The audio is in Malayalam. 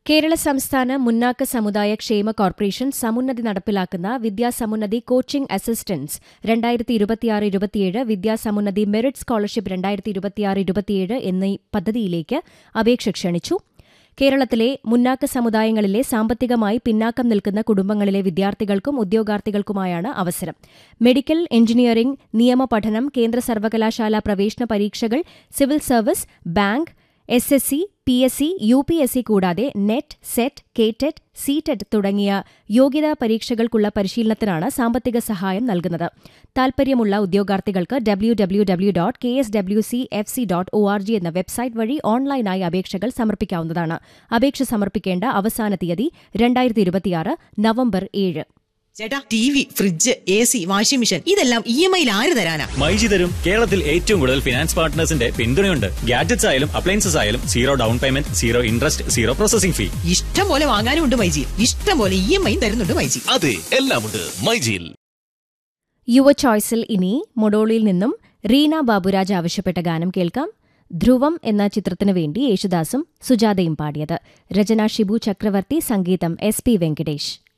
കേരള സംസ്ഥാന മുന്നാക്ക സമുദായ ക്ഷേമ കോർപ്പറേഷൻ സമുന്നതി നടപ്പിലാക്കുന്ന വിദ്യാസമുന്നതി കോച്ചിംഗ് അസിസ്റ്റൻസ് രണ്ടായിരത്തി ഇരുപത്തിയാറ് ഇരുപത്തിയേഴ് വിദ്യാസമുന്നതി മെറിറ്റ് സ്കോളർഷിപ്പ് രണ്ടായിരത്തി ഇരുപത്തിയാറ് ഇരുപത്തിയേഴ് എന്നീ പദ്ധതിയിലേക്ക് അപേക്ഷ ക്ഷണിച്ചു കേരളത്തിലെ മുന്നാക്ക സമുദായങ്ങളിലെ സാമ്പത്തികമായി പിന്നാക്കം നിൽക്കുന്ന കുടുംബങ്ങളിലെ വിദ്യാർത്ഥികൾക്കും ഉദ്യോഗാർത്ഥികൾക്കുമായാണ് അവസരം മെഡിക്കൽ എഞ്ചിനീയറിംഗ് നിയമ പഠനം കേന്ദ്ര സർവകലാശാല പ്രവേശന പരീക്ഷകൾ civil service bank S S C P S C U P S C കൂടാതെ നെറ്റ് സെറ്റ് കേറ്റെറ്റ് സിടെറ്റ് തുടങ്ങിയ യോഗ്യതാ പരീക്ഷകൾക്കുള്ള പരിശീലനത്തിനാണ് സാമ്പത്തിക സഹായം നൽകുന്നത് താൽപര്യമുള്ള ഉദ്യോഗാർത്ഥികൾക്ക് W W W dot K S W C F C dot O R G എന്ന വെബ്സൈറ്റ് വഴി ഓൺലൈനായി അപേക്ഷകൾ സമർപ്പിക്കാവുന്നതാണ് അപേക്ഷ സമർപ്പിക്കേണ്ട അവസാന തീയതി രണ്ടായിരത്തി ഇരുപത്തിയാറ് നവംബർ ഏഴ് ചേട്ടാ T V fridge A C washing machine ഇതെല്ലാം ഇ എം ഐയിൽ ആര് തരാനാ മൈജി തരും കേരളത്തിൽ ഏറ്റവും കൂടുതൽ ഫിനാൻസ് പാർട്ട്നേഴ്സിന്റെ പിന്തുണയുണ്ട് ഗാഡ്ജറ്റ്സ് ആയാലും അപ്ലയൻസസ് ആയാലും zero down payment zero interest zero processing fee ഇഷ്ടം പോലെ വാങ്ങാനും ഉണ്ട് മൈജി ഇഷ്ടം പോലെ ഇ എം ഐ തരുന്നുണ്ട് മൈജി അതെ എല്ലാമുണ്ട് മൈജിയിൽ യുവ ചോയ്സിൽ ഇനി മൊഡോളിയിൽ നിന്നും റീന ബാബുരാജ് ആവശ്യപ്പെട്ട ഗാനം കേൾക്കാം ധ്രുവം എന്ന ചിത്രത്തിനു വേണ്ടി യേശുദാസും സുജാതയും പാടിയത് രചന ഷിബു ചക്രവർത്തി സംഗീതം എസ് പി വെങ്കടേഷ്